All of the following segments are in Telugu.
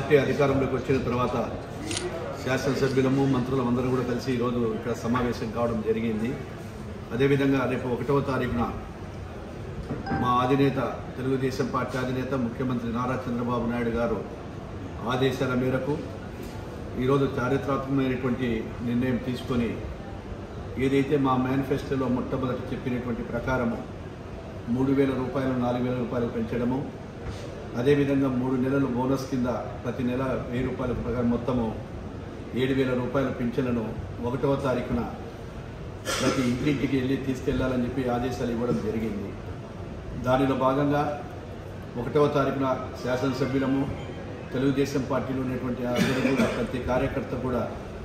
పార్టీ అధికారంలోకి వచ్చిన తర్వాత శాసనసభ్యులము మంత్రులు అందరూ కూడా కలిసి ఈరోజు ఇక్కడ సమావేశం కావడం జరిగింది అదేవిధంగా రేపు ఒకటవ తారీఖున మా అధినేత తెలుగుదేశం పార్టీ అధినేత ముఖ్యమంత్రి నారా చంద్రబాబు నాయుడు గారు ఆదేశాల మేరకు ఈరోజు చారిత్రాత్మకమైనటువంటి నిర్ణయం తీసుకొని ఏదైతే మా మేనిఫెస్టోలో మొట్టమొదటి చెప్పినటువంటి ప్రకారము మూడు వేల రూపాయలు నాలుగు వేల రూపాయలు పెంచడము అదేవిధంగా మూడు నెలలు బోనస్ కింద ప్రతి నెల వెయ్యి రూపాయల ప్రకారం మొత్తము ఏడు వేల రూపాయల పింఛన్లను ఒకటవ తారీఖున ప్రతి ఇంటింటికి వెళ్ళి తీసుకెళ్లాలని చెప్పి ఆదేశాలు ఇవ్వడం జరిగింది దానిలో భాగంగా ఒకటవ తారీఖున శాసనసభ్యులము తెలుగుదేశం పార్టీలో ఉన్నటువంటి అందరూ కూడా ప్రతి కార్యకర్త కూడా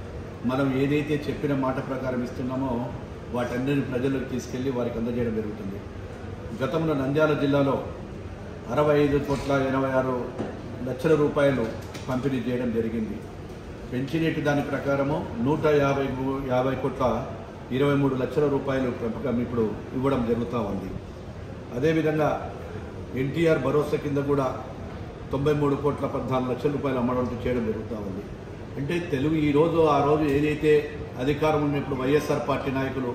మనం ఏదైతే చెప్పిన మాట ప్రకారం ఇస్తున్నామో వాటన్నిటిని ప్రజలకు తీసుకెళ్లి వారికి అందజేయడం జరుగుతుంది గతంలో నంద్యాల జిల్లాలో అరవై ఐదు కోట్ల ఎనభై ఆరు లక్షల రూపాయలు పంపిణీ చేయడం జరిగింది పెంచినట్టు దాని ప్రకారము నూట యాభై ము- యాభై కోట్ల ఇరవై మూడు లక్షల రూపాయలు పెంపకం ఇప్పుడు ఇవ్వడం జరుగుతూ ఉంది అదేవిధంగా ఎన్టీఆర్ భరోసా కింద కూడా తొంభై మూడు కోట్ల పద్నాలుగు లక్షల రూపాయలు అమ్మడం చేయడం జరుగుతూ ఉంది అంటే తెలుగు ఈ రోజు ఆ రోజు ఏదైతే అధికారం ఉన్నప్పుడు వైఎస్ఆర్ పార్టీ నాయకులు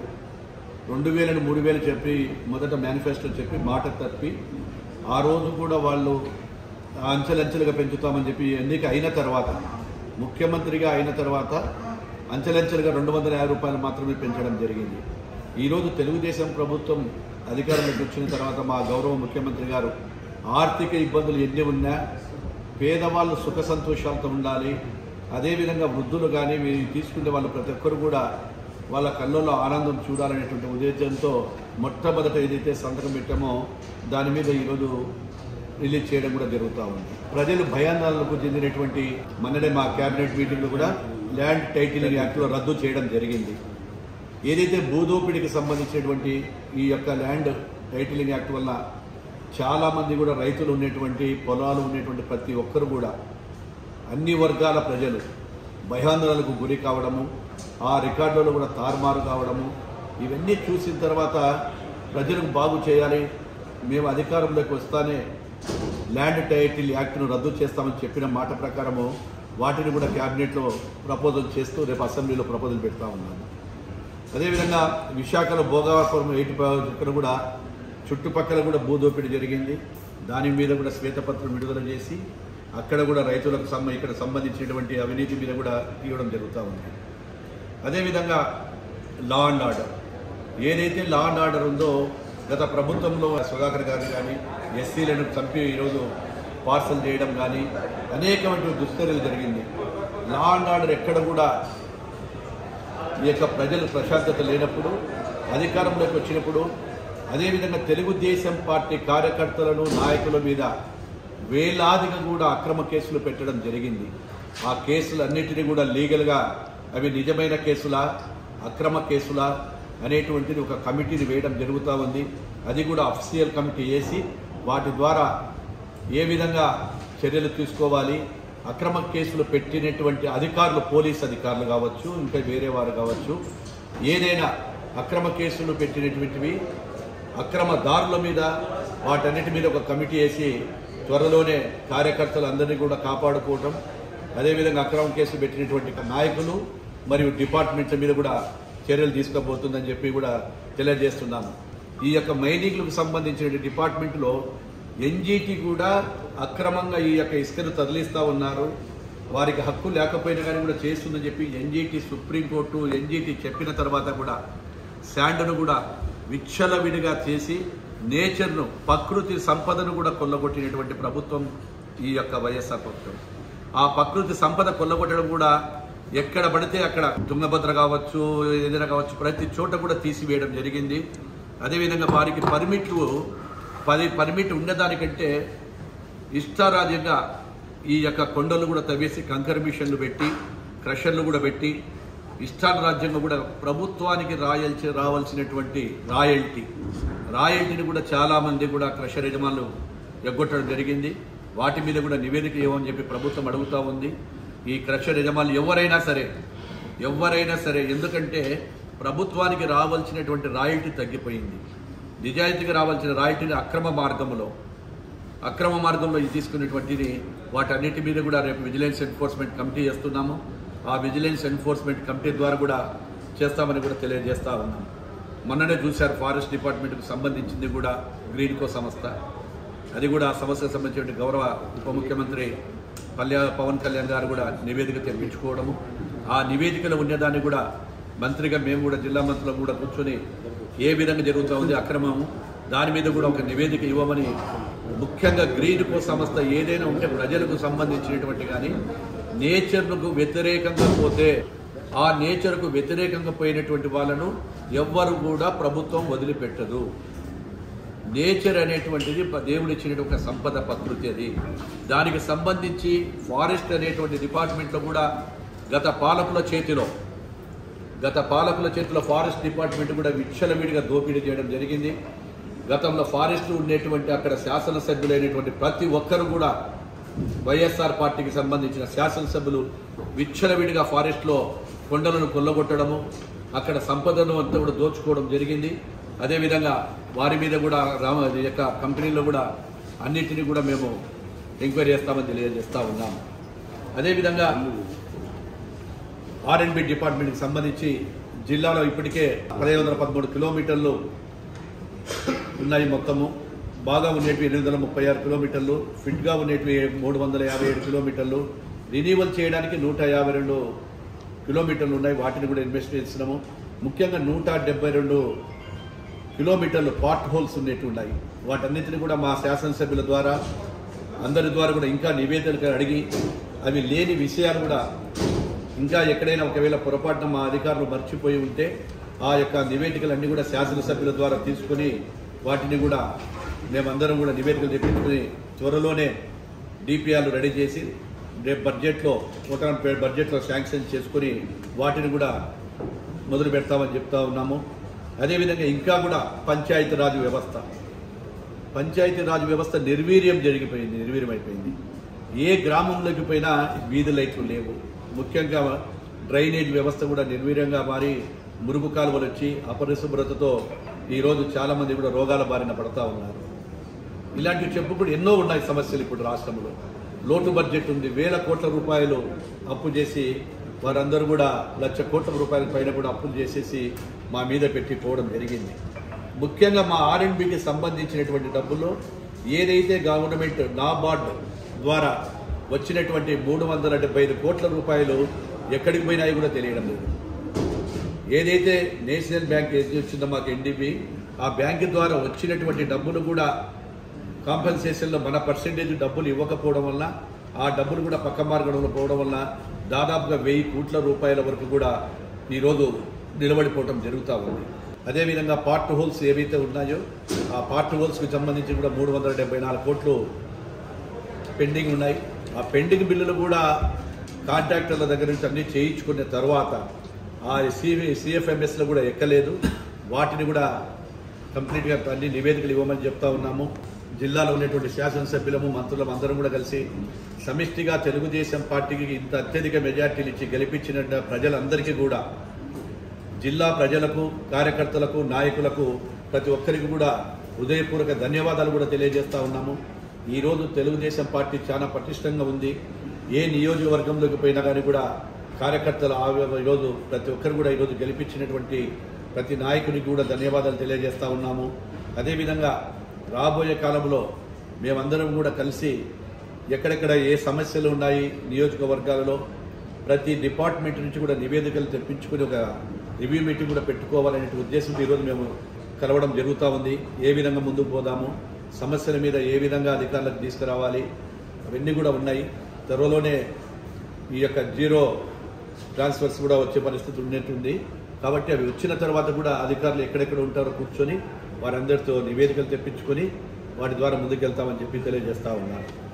రెండు వేలను మూడు వేలు చెప్పి మొదట మేనిఫెస్టో చెప్పి మాట తప్పి ఆ రోజు కూడా వాళ్ళు అంచెలంచెలుగా పెంచుతామని చెప్పి ఎన్నిక అయిన తర్వాత ముఖ్యమంత్రిగా అయిన తర్వాత అంచెలంచెలుగా రెండు వందల యాభై రూపాయలు మాత్రమే పెంచడం జరిగింది ఈరోజు తెలుగుదేశం ప్రభుత్వం అధికారంలోకి వచ్చిన తర్వాత మా గౌరవ ముఖ్యమంత్రి గారు ఆర్థిక ఇబ్బందులు ఎన్ని ఉన్నా పేదవాళ్ళు సుఖ సంతోషాలతో ఉండాలి అదేవిధంగా వృద్ధులు కానీ మీరు తీసుకునే వాళ్ళు ప్రతి ఒక్కరు కూడా వాళ్ళ కళ్ళల్లో ఆనందం చూడాలనేటువంటి ఉద్దేశంతో మొట్టమొదట ఏదైతే సంతకం పెట్టామో దాని మీద ఈరోజు రిలీజ్ చేయడం కూడా జరుగుతూ ఉంది ప్రజలు భయాందోళనకు చెందినటువంటి మొన్ననే మా కేబినెట్ మీటింగ్లో కూడా ల్యాండ్ టైటిలింగ్ యాక్ట్లో రద్దు చేయడం జరిగింది ఏదైతే భూదోపిడికి సంబంధించినటువంటి ఈ యొక్క ల్యాండ్ టైటిలింగ్ యాక్ట్ వల్ల చాలా మంది కూడా రైతులు ఉన్నటువంటి పొలాలు ఉన్నటువంటి ప్రతి ఒక్కరు కూడా అన్ని వర్గాల ప్రజలు భయాందోళనకు గురి కావడము ఆ రికార్డులలో కూడా తారుమారు కావడము ఇవన్నీ చూసిన తర్వాత ప్రజలకు బాగు చేయాలి మేము అధికారంలోకి వస్తానే ల్యాండ్ టైటిల్ యాక్ట్ను రద్దు చేస్తామని చెప్పిన మాట ప్రకారము వాటిని కూడా క్యాబినెట్లో ప్రపోజల్ చేస్తూ రేపు అసెంబ్లీలో ప్రపోజల్ పెడతా ఉన్నాను అదేవిధంగా విశాఖలో భోగాపురం ఎయిట్ ఇక్కడ కూడా చుట్టుపక్కల కూడా భూదోపిడి జరిగింది దాని మీద కూడా శ్వేతపత్రం విడుదల చేసి అక్కడ కూడా రైతులకు సంబ ఇక్కడ సంబంధించినటువంటి అవినీతి మీద కూడా తీయడం జరుగుతూ ఉంది అదేవిధంగా లా అండ్ ఆర్డర్ ఏదైతే లా అండ్ ఆర్డర్ ఉందో గత ప్రభుత్వంలో సుధాకర్ గారు కానీ ఎస్సీలను చంపి ఈరోజు పార్సల్ చేయడం కానీ అనేకమైన దుశ్చర్యలు జరిగింది లా అండ్ ఆర్డర్ ఎక్కడ కూడా ఈ యొక్క ప్రజలు ప్రశాంతత లేనప్పుడు అధికారంలోకి వచ్చినప్పుడు అదేవిధంగా తెలుగుదేశం పార్టీ కార్యకర్తలను నాయకుల మీద వేలాదిగా కూడా అక్రమ కేసులు పెట్టడం జరిగింది ఆ కేసులన్నిటినీ కూడా లీగల్గా అవి నిజమైన కేసులా అక్రమ కేసులా అనేటువంటిది ఒక కమిటీని వేయడం జరుగుతూ ఉంది అది కూడా అఫీషియల్ కమిటీ వేసి వాటి ద్వారా ఏ విధంగా చర్యలు తీసుకోవాలి అక్రమ కేసులు పెట్టినటువంటి అధికారులు పోలీస్ అధికారులు కావచ్చు ఇంకా వేరే వారు కావచ్చు ఏదైనా అక్రమ కేసులు పెట్టినటువంటివి అక్రమ దారుల మీద వాటన్నిటి మీద ఒక కమిటీ వేసి త్వరలోనే కార్యకర్తలందరినీ కూడా కాపాడుకోవటం అదేవిధంగా అక్రమ కేసులు పెట్టినటువంటి నాయకులు మరియు డిపార్ట్మెంట్ల మీద కూడా చర్యలు తీసుకోబోతుందని చెప్పి కూడా తెలియజేస్తున్నాను ఈ యొక్క మైనింగ్లకు సంబంధించిన డిపార్ట్మెంట్లో ఎన్జీటీ కూడా అక్రమంగా ఈ యొక్క ఇసుకను తరలిస్తూ ఉన్నారు వారికి హక్కు లేకపోయినా కానీ కూడా చేస్తుందని చెప్పి ఎన్జీటీ సుప్రీంకోర్టు ఎన్జీటీ చెప్పిన తర్వాత కూడా శాండ్ను కూడా విచ్చలవిడిగా చేసి నేచర్ను ప్రకృతి సంపదను కూడా కొల్లగొట్టినటువంటి ప్రభుత్వం ఈ యొక్క వైఎస్ఆర్ ప్రభుత్వం ఆ ప్రకృతి సంపద కొల్లగొట్టడం కూడా ఎక్కడ పడితే అక్కడ తుంగభద్ర కావచ్చు ఏదైనా కావచ్చు ప్రతి చోట కూడా తీసివేయడం జరిగింది అదేవిధంగా వారికి పర్మిట్లు పది పర్మిట్ ఉండేదానికంటే ఇష్టారాజ్యంగా ఈ యొక్క కొండలు కూడా తవ్వేసి కంకర్ మిషన్లు పెట్టి క్రషర్లు కూడా పెట్టి ఇష్టారాజ్యంగా కూడా ప్రభుత్వానికి రాయల్సి రావాల్సినటువంటి రాయల్టీ రాయల్టీని కూడా చాలామంది కూడా క్రషర్ యజమానులు ఎగ్గొట్టడం జరిగింది వాటి మీద కూడా నివేదిక ఇవ్వమని చెప్పి ప్రభుత్వం అడుగుతూ ఉంది ఈ క్రషర్ యజమానులు ఎవరైనా సరే ఎవరైనా సరే ఎందుకంటే ప్రభుత్వానికి రావాల్సినటువంటి రాయల్టీ తగ్గిపోయింది నిజాయితీగా రావాల్సిన రాయల్టీని అక్రమ మార్గంలో అక్రమ మార్గంలో ఇది తీసుకున్నటువంటిది వాటన్నిటి మీద కూడా రేపు విజిలెన్స్ ఎన్ఫోర్స్మెంట్ కమిటీ చేస్తున్నాము ఆ విజిలెన్స్ ఎన్ఫోర్స్మెంట్ కమిటీ ద్వారా కూడా చేస్తామని కూడా తెలియజేస్తా ఉన్నాం మొన్ననే చూశారు ఫారెస్ట్ డిపార్ట్మెంట్కి సంబంధించింది కూడా గ్రీన్కో సంస్థ అది కూడా ఆ సమస్యకు సంబంధించిన గౌరవ ఉప ముఖ్యమంత్రి కళ్యాణ్ పవన్ కళ్యాణ్ గారు కూడా నివేదిక తెప్పించుకోవడము ఆ నివేదికలో ఉండేదాన్ని కూడా మంత్రిగా మేము కూడా జిల్లా మంత్రులు కూడా కూర్చొని ఏ విధంగా జరుగుతూ ఉంది అక్రమము దాని మీద కూడా ఒక నివేదిక ఇవ్వమని ముఖ్యంగా గ్రీన్ కో సంస్థ ఏదైనా ఉంటే ప్రజలకు సంబంధించినటువంటి కానీ నేచర్కు వ్యతిరేకంగా పోతే ఆ నేచర్కు వ్యతిరేకంగా పోయినటువంటి వాళ్ళను ఎవ్వరు కూడా ప్రభుత్వం వదిలిపెట్టదు నేచర్ అనేటువంటిది ప- దేవుడు ఇచ్చినటువంటి ఒక సంపద ప్రకృతి అది దానికి సంబంధించి ఫారెస్ట్ అనేటువంటి డిపార్ట్మెంట్లో కూడా గత పాలకుల చేతిలో గత పాలకుల చేతిలో ఫారెస్ట్ డిపార్ట్మెంట్ కూడా విచ్చలవిడిగా దోపిడీ చేయడం జరిగింది గతంలో ఫారెస్ట్ ఉండేటువంటి అక్కడ శాసనసభ్యులైనటువంటి ప్రతి ఒక్కరు కూడా వైఎస్ఆర్ పార్టీకి సంబంధించిన శాసనసభ్యులు విచ్చలవిడిగా ఫారెస్ట్లో కొండలను కొల్లగొట్టడము అక్కడ సంపదను అంతా కూడా దోచుకోవడం జరిగింది అదేవిధంగా వారి మీద కూడా రామ ఈ యొక్క కంపెనీలో కూడా అన్నిటినీ కూడా మేము ఎంక్వైరీ చేస్తామని తెలియజేస్తా ఉన్నాము అదేవిధంగా ఆర్ఎండ్బి డిపార్ట్మెంట్కి సంబంధించి జిల్లాలో ఇప్పటికే పదిహేను వందల పదమూడు కిలోమీటర్లు ఉన్నాయి మొత్తము బాగా ఉండేటివి ఎనిమిది వందల ముప్పై ఆరు కిలోమీటర్లు ఫిట్గా ఉండేటివి మూడు వందల యాభై ఏడు కిలోమీటర్లు రినీవల్ చేయడానికి నూట యాభై రెండు కిలోమీటర్లు ఉన్నాయి వాటిని కూడా ఇన్వెస్ట్ చేస్తున్నాము ముఖ్యంగా నూట డెబ్బై రెండు కిలోమీటర్లు పార్ట్ హోల్స్ ఉండేవి ఉన్నాయి వాటన్నిటిని కూడా మా శాసనసభ్యుల ద్వారా అందరి ద్వారా కూడా ఇంకా నివేదికలు అడిగి అవి లేని విషయాలు కూడా ఇంకా ఎక్కడైనా ఒకవేళ పొరపాటున మా అధికారులు మర్చిపోయి ఉంటే ఆ యొక్క నివేదికలన్నీ కూడా శాసనసభ్యుల ద్వారా తీసుకొని వాటిని కూడా మేమందరం కూడా నివేదికలు తెప్పించుకొని త్వరలోనే డిపిఆర్లు రెడీ చేసి రేపు బడ్జెట్లో నూతన బడ్జెట్లో శాంక్షన్ చేసుకొని వాటిని కూడా మొదలు పెడతామని చెప్తా ఉన్నాము అదేవిధంగా ఇంకా కూడా పంచాయతీ రాజ్ వ్యవస్థ పంచాయతీ రాజ్ వ్యవస్థ నిర్వీర్యం జరిగిపోయింది నిర్వీర్యం అయిపోయింది ఏ గ్రామంలోకి పోయినా వీధి లైట్లు లేవు ముఖ్యంగా డ్రైనేజ్ వ్యవస్థ కూడా నిర్వీర్యంగా మారి మురుగు కాలువలు వచ్చి అపరిశుభ్రతతో ఈరోజు చాలామంది కూడా రోగాల బారిన పడతా ఉన్నారు ఇలాంటివి చెప్పుకుంటూ ఎన్నో ఉన్నాయి సమస్యలు ఇప్పుడు రాష్ట్రంలో లోటు బడ్జెట్ ఉంది వేల కోట్ల రూపాయలు అప్పు చేసి వారందరూ కూడా లక్ష కోట్ల రూపాయల పైన కూడా అప్పులు చేసేసి మా మీద పెట్టి పోవడం జరిగింది ముఖ్యంగా మా ఆర్ఎండ్బికి సంబంధించినటువంటి డబ్బుల్లో ఏదైతే గవర్నమెంట్ నాబార్డ్ ద్వారా వచ్చినటువంటి మూడు వందల డెబ్బై ఐదు కోట్ల రూపాయలు ఎక్కడికి పోయినాయి కూడా తెలియడం లేదు ఏదైతే నేషనల్ బ్యాంక్ ఏది వచ్చిందో మాకు ఎన్డీపీ ఆ బ్యాంక్ ద్వారా వచ్చినటువంటి డబ్బులు కూడా కాంపెన్సేషన్లో మన పర్సెంటేజ్ డబ్బులు ఇవ్వకపోవడం వల్ల ఆ డబ్బులు కూడా పక్క మార్గంలో పోవడం వల్ల దాదాపుగా వెయ్యి కోట్ల రూపాయల వరకు కూడా ఈరోజు నిలబడిపోవడం జరుగుతూ ఉంది అదేవిధంగా పార్ట్ హోల్స్ ఏవైతే ఉన్నాయో ఆ పార్ట్ హోల్స్కి సంబంధించి కూడా మూడు వందల డెబ్బై నాలుగు కోట్లు పెండింగ్ ఉన్నాయి ఆ పెండింగ్ బిల్లులు కూడా కాంట్రాక్టర్ల దగ్గర నుంచి అన్ని చేయించుకున్న తర్వాత ఆ సివి సిఎఫ్ఎంఎస్లో కూడా ఎక్కలేదు వాటిని కూడా కంప్లీట్గా అన్ని నివేదికలు ఇవ్వమని చెప్తా ఉన్నాము జిల్లాలో ఉన్నటువంటి శాసనసభ్యులము మంత్రులము అందరం కూడా కలిసి సమిష్టిగా తెలుగుదేశం పార్టీకి ఇంత అత్యధిక మెజార్టీలు ఇచ్చి గెలిపించిన ప్రజలందరికీ కూడా జిల్లా ప్రజలకు కార్యకర్తలకు నాయకులకు ప్రతి ఒక్కరికి కూడా హృదయపూర్వక ధన్యవాదాలు కూడా తెలియజేస్తా ఉన్నాము ఈరోజు తెలుగుదేశం పార్టీ చాలా పటిష్టంగా ఉంది ఏ నియోజకవర్గంలోకి పోయినా కానీ కూడా కార్యకర్తలు ఆ ఈరోజు ప్రతి ఒక్కరు కూడా ఈరోజు గెలిపించినటువంటి ప్రతి నాయకునికి కూడా ధన్యవాదాలు తెలియజేస్తా ఉన్నాము అదేవిధంగా రాబోయే కాలంలో మేమందరం కూడా కలిసి ఎక్కడెక్కడ ఏ సమస్యలు ఉన్నాయి నియోజకవర్గాలలో ప్రతి డిపార్ట్మెంట్ నుంచి కూడా నివేదికలు తెప్పించుకుని ఒక రివ్యూ మీటింగ్ కూడా పెట్టుకోవాలనే ఉద్దేశంతో ఈరోజు మేము కలవడం జరుగుతూ ఉంది ఏ విధంగా ముందుకు పోదాము సమస్యల మీద ఏ విధంగా అధికారులకు తీసుకురావాలి అవన్నీ కూడా ఉన్నాయి త్వరలోనే ఈ యొక్క జీరో ట్రాన్స్ఫర్స్ కూడా వచ్చే పరిస్థితి ఉన్నట్టుంది కాబట్టి అవి వచ్చిన తర్వాత కూడా అధికారులు ఎక్కడెక్కడ ఉంటారో కూర్చొని వారందరితో నివేదికలు తెప్పించుకొని వాటి ద్వారా ముందుకెళ్తామని చెప్పి తెలియజేస్తా ఉన్నారు